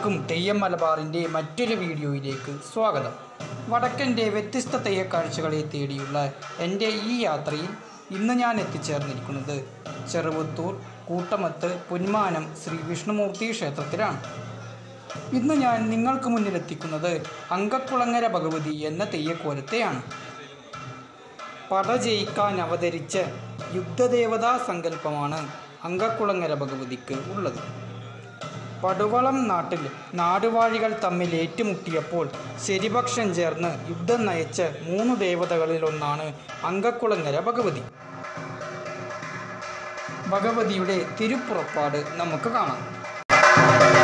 എല്ലാവർക്കും തെയ്യം മലബാറിൻ്റെ മറ്റൊരു വീഡിയോയിലേക്ക് സ്വാഗതം വടക്കൻ്റെ വ്യത്യസ്ത തെയ്യക്കാഴ്ചകളെ തേടിയുള്ള എൻ്റെ ഈ യാത്രയിൽ ഇന്ന് ഞാൻ എത്തിച്ചേർന്നിരിക്കുന്നത് ചെറുവത്തൂർ കൂട്ടമത്ത് പൊന്മാനം ശ്രീ വിഷ്ണുമൂർത്തി ക്ഷേത്രത്തിലാണ് ഇന്ന് ഞാൻ നിങ്ങൾക്ക് മുന്നിൽ എത്തിക്കുന്നത് അങ്കക്കുളങ്ങര ഭഗവതി എന്ന തെയ്യക്കോലത്തെയാണ് പട ജയിക്കാൻ അവതരിച്ച യുദ്ധദേവതാ സങ്കല്പമാണ് അങ്കക്കുളങ്ങര ഭഗവതിക്ക് ഉള്ളത് പടുവളം നാട്ടിൽ നാടുവാഴികൾ തമ്മിൽ ഏറ്റുമുട്ടിയപ്പോൾ ശരിപക്ഷം ചേർന്ന് യുദ്ധം നയിച്ച മൂന്ന് ദേവതകളിൽ ഒന്നാണ് അങ്കക്കുളങ്ങര ഭഗവതി ഭഗവതിയുടെ തിരുപ്പുറപ്പാട് നമുക്ക് കാണാം